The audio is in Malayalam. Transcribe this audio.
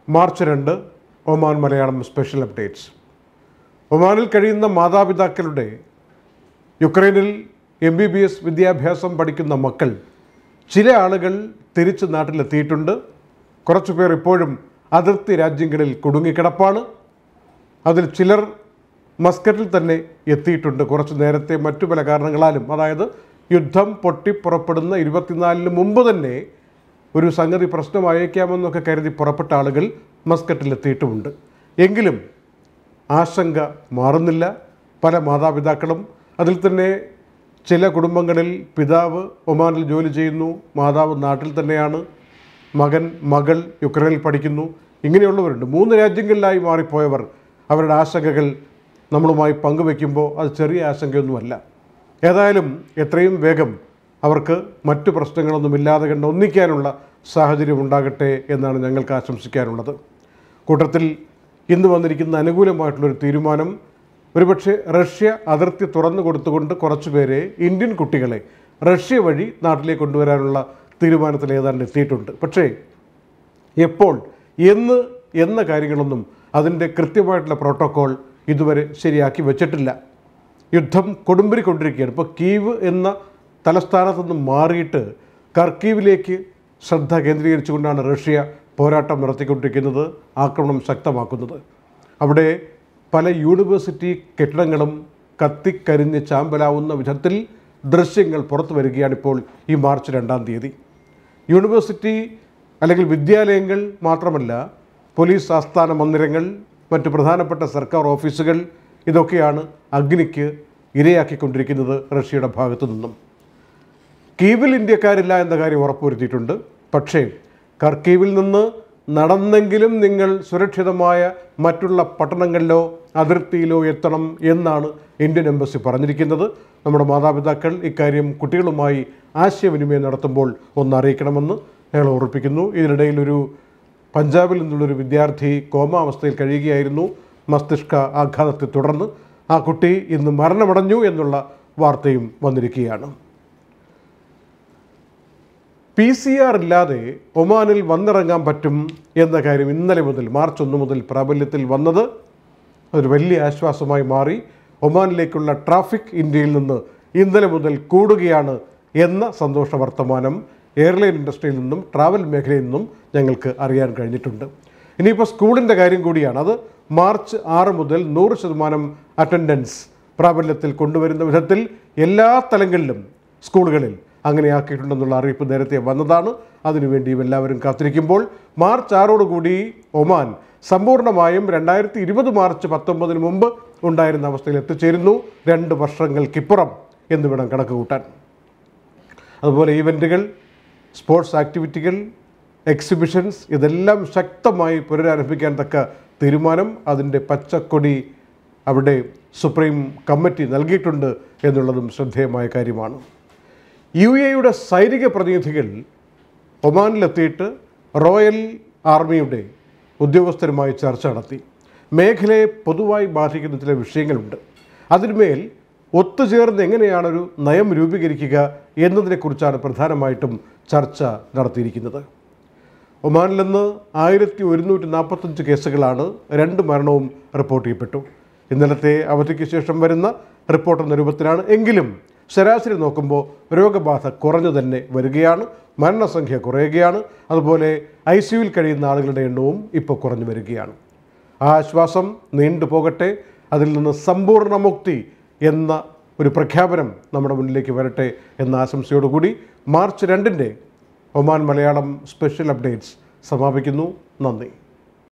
മാർച്ച് രണ്ട് ഒമാൻ മലയാളം സ്പെഷ്യൽ അപ്ഡേറ്റ്സ് ഒമാനിൽ കഴിയുന്ന മാതാപിതാക്കളുടെ യുക്രൈനിൽ എം ബി ബി എസ് വിദ്യാഭ്യാസം പഠിക്കുന്ന മക്കൾ ചില ആളുകൾ തിരിച്ച് നാട്ടിലെത്തിയിട്ടുണ്ട് കുറച്ചു പേർ ഇപ്പോഴും അതിർത്തി രാജ്യങ്ങളിൽ കുടുങ്ങിക്കിടപ്പാണ് അതിൽ ചിലർ മസ്കറ്റിൽ തന്നെ എത്തിയിട്ടുണ്ട് കുറച്ച് നേരത്തെ മറ്റു പല കാരണങ്ങളാലും അതായത് യുദ്ധം പൊട്ടിപ്പുറപ്പെടുന്ന ഇരുപത്തിനാലിന് മുമ്പ് തന്നെ ഒരു സംഗതി പ്രശ്നമായേക്കാമെന്നൊക്കെ കരുതി പുറപ്പെട്ട ആളുകൾ മസ്കറ്റിൽ എത്തിയിട്ടുമുണ്ട് എങ്കിലും ആശങ്ക മാറുന്നില്ല പല മാതാപിതാക്കളും അതിൽ തന്നെ ചില കുടുംബങ്ങളിൽ പിതാവ് ഒമാനിൽ ജോലി ചെയ്യുന്നു മാതാവ് നാട്ടിൽ തന്നെയാണ് മകൻ മകൾ യുക്രൈനിൽ പഠിക്കുന്നു ഇങ്ങനെയുള്ളവരുണ്ട് മൂന്ന് രാജ്യങ്ങളിലായി മാറിപ്പോയവർ അവരുടെ ആശങ്കകൾ നമ്മളുമായി പങ്കുവെക്കുമ്പോൾ അത് ചെറിയ ആശങ്കയൊന്നുമല്ല ഏതായാലും എത്രയും വേഗം അവർക്ക് മറ്റു പ്രശ്നങ്ങളൊന്നുമില്ലാതെ കണ്ട് ഒന്നിക്കാനുള്ള സാഹചര്യം ഉണ്ടാകട്ടെ എന്നാണ് ഞങ്ങൾക്ക് ആശംസിക്കാനുള്ളത് കൂട്ടത്തിൽ ഇന്ന് വന്നിരിക്കുന്ന അനുകൂലമായിട്ടുള്ളൊരു തീരുമാനം ഒരുപക്ഷെ റഷ്യ അതിർത്തി തുറന്നു കൊടുത്തുകൊണ്ട് കുറച്ചുപേരെ ഇന്ത്യൻ കുട്ടികളെ റഷ്യ വഴി നാട്ടിലേക്ക് കൊണ്ടുവരാനുള്ള തീരുമാനത്തിൽ ഏതാണ്ട് എത്തിയിട്ടുണ്ട് പക്ഷേ എപ്പോൾ എന്ന് എന്ന കാര്യങ്ങളൊന്നും അതിൻ്റെ കൃത്യമായിട്ടുള്ള പ്രോട്ടോക്കോൾ ഇതുവരെ ശരിയാക്കി വെച്ചിട്ടില്ല യുദ്ധം കൊടുമ്പിരിക്കൊണ്ടിരിക്കുകയാണ് ഇപ്പോൾ കീവ് എന്ന തലസ്ഥാനത്തു നിന്ന് മാറിയിട്ട് കർക്കീവിലേക്ക് ശ്രദ്ധ കേന്ദ്രീകരിച്ചുകൊണ്ടാണ് റഷ്യ പോരാട്ടം നടത്തിക്കൊണ്ടിരിക്കുന്നത് ആക്രമണം ശക്തമാക്കുന്നത് അവിടെ പല യൂണിവേഴ്സിറ്റി കെട്ടിടങ്ങളും കത്തിക്കരിഞ്ഞ് ചാമ്പലാവുന്ന വിധത്തിൽ ദൃശ്യങ്ങൾ പുറത്തു വരികയാണിപ്പോൾ ഈ മാർച്ച് രണ്ടാം തീയതി യൂണിവേഴ്സിറ്റി അല്ലെങ്കിൽ വിദ്യാലയങ്ങൾ മാത്രമല്ല പോലീസ് ആസ്ഥാന മന്ദിരങ്ങൾ മറ്റ് പ്രധാനപ്പെട്ട സർക്കാർ ഓഫീസുകൾ ഇതൊക്കെയാണ് അഗ്നിക്ക് ഇരയാക്കിക്കൊണ്ടിരിക്കുന്നത് റഷ്യയുടെ ഭാഗത്തു നിന്നും കീവിൽ ഇന്ത്യക്കാരില്ല എന്ന കാര്യം ഉറപ്പുവരുത്തിയിട്ടുണ്ട് പക്ഷേ കർക്കീവിൽ നിന്ന് നടന്നെങ്കിലും നിങ്ങൾ സുരക്ഷിതമായ മറ്റുള്ള പട്ടണങ്ങളിലോ അതിർത്തിയിലോ എത്തണം എന്നാണ് ഇന്ത്യൻ എംബസി പറഞ്ഞിരിക്കുന്നത് നമ്മുടെ മാതാപിതാക്കൾ ഇക്കാര്യം കുട്ടികളുമായി ആശയവിനിമയം നടത്തുമ്പോൾ ഒന്ന് അറിയിക്കണമെന്ന് ഞങ്ങൾ ഓർപ്പിക്കുന്നു ഇതിനിടയിൽ ഒരു പഞ്ചാബിൽ നിന്നുള്ളൊരു വിദ്യാർത്ഥി കോമാവസ്ഥയിൽ കഴിയുകയായിരുന്നു മസ്തിഷ്ക ആഘാതത്തെ തുടർന്ന് ആ കുട്ടി ഇന്ന് മരണമടഞ്ഞു എന്നുള്ള വാർത്തയും വന്നിരിക്കുകയാണ് പി സി ആർ ഇല്ലാതെ ഒമാനിൽ വന്നിറങ്ങാൻ പറ്റും എന്ന കാര്യം ഇന്നലെ മുതൽ മാർച്ച് ഒന്ന് മുതൽ പ്രാബല്യത്തിൽ വന്നത് ഒരു വലിയ ആശ്വാസമായി മാറി ഒമാനിലേക്കുള്ള ട്രാഫിക് ഇന്ത്യയിൽ നിന്ന് ഇന്നലെ മുതൽ കൂടുകയാണ് എന്ന സന്തോഷ വർത്തമാനം എയർലൈൻ ഇൻഡസ്ട്രിയിൽ നിന്നും ട്രാവൽ മേഖലയിൽ നിന്നും ഞങ്ങൾക്ക് അറിയാൻ കഴിഞ്ഞിട്ടുണ്ട് ഇനിയിപ്പോൾ സ്കൂളിൻ്റെ കാര്യം കൂടിയാണ് അത് മാർച്ച് ആറ് മുതൽ നൂറ് ശതമാനം അറ്റൻഡൻസ് പ്രാബല്യത്തിൽ കൊണ്ടുവരുന്ന വിധത്തിൽ എല്ലാ തലങ്ങളിലും സ്കൂളുകളിൽ അങ്ങനെ ആക്കിയിട്ടുണ്ടെന്നുള്ള അറിയിപ്പ് നേരത്തെ വന്നതാണ് അതിനുവേണ്ടിയും എല്ലാവരും കാത്തിരിക്കുമ്പോൾ മാർച്ച് ആറോടുകൂടി ഒമാൻ സമ്പൂർണ്ണമായും രണ്ടായിരത്തി ഇരുപത് മാർച്ച് പത്തൊമ്പതിന് മുമ്പ് ഉണ്ടായിരുന്ന അവസ്ഥയിൽ എത്തിച്ചേരുന്നു രണ്ട് വർഷങ്ങൾക്കിപ്പുറം എന്ന് വേണം കണക്ക് കൂട്ടാൻ അതുപോലെ ഈവൻറ്റുകൾ സ്പോർട്സ് ആക്ടിവിറ്റികൾ എക്സിബിഷൻസ് ഇതെല്ലാം ശക്തമായി പുനരാരംഭിക്കാൻ തക്ക തീരുമാനം അതിൻ്റെ പച്ചക്കൊടി അവിടെ സുപ്രീം കമ്മിറ്റി നൽകിയിട്ടുണ്ട് എന്നുള്ളതും ശ്രദ്ധേയമായ കാര്യമാണ് യു എയുടെ സൈനിക പ്രതിനിധികൾ ഒമാനിലെത്തിയിട്ട് റോയൽ ആർമിയുടെ ഉദ്യോഗസ്ഥരുമായി ചർച്ച നടത്തി മേഖലയെ പൊതുവായി ബാധിക്കുന്ന ചില വിഷയങ്ങളുണ്ട് അതിന്മേൽ ഒത്തുചേർന്ന് എങ്ങനെയാണൊരു നയം രൂപീകരിക്കുക എന്നതിനെക്കുറിച്ചാണ് പ്രധാനമായിട്ടും ചർച്ച നടത്തിയിരിക്കുന്നത് ഒമാനിൽ നിന്ന് ആയിരത്തി ഒരുന്നൂറ്റി നാൽപ്പത്തഞ്ച് കേസുകളാണ് രണ്ട് മരണവും റിപ്പോർട്ട് ചെയ്യപ്പെട്ടു ഇന്നലത്തെ അവധിക്ക് ശേഷം വരുന്ന റിപ്പോർട്ട് എന്ന രൂപത്തിലാണ് എങ്കിലും ശരാശരി നോക്കുമ്പോൾ രോഗബാധ കുറഞ്ഞു തന്നെ വരികയാണ് മരണസംഖ്യ കുറയുകയാണ് അതുപോലെ ഐ സിയുവിൽ കഴിയുന്ന ആളുകളുടെ എണ്ണവും ഇപ്പോൾ കുറഞ്ഞു വരികയാണ് ആ ആശ്വാസം നീണ്ടു പോകട്ടെ അതിൽ നിന്ന് സമ്പൂർണ്ണ മുക്തി എന്ന ഒരു പ്രഖ്യാപനം നമ്മുടെ മുന്നിലേക്ക് വരട്ടെ എന്ന ആശംസയോടുകൂടി മാർച്ച് രണ്ടിൻ്റെ ഒമാൻ മലയാളം സ്പെഷ്യൽ അപ്ഡേറ്റ്സ് സമാപിക്കുന്നു നന്ദി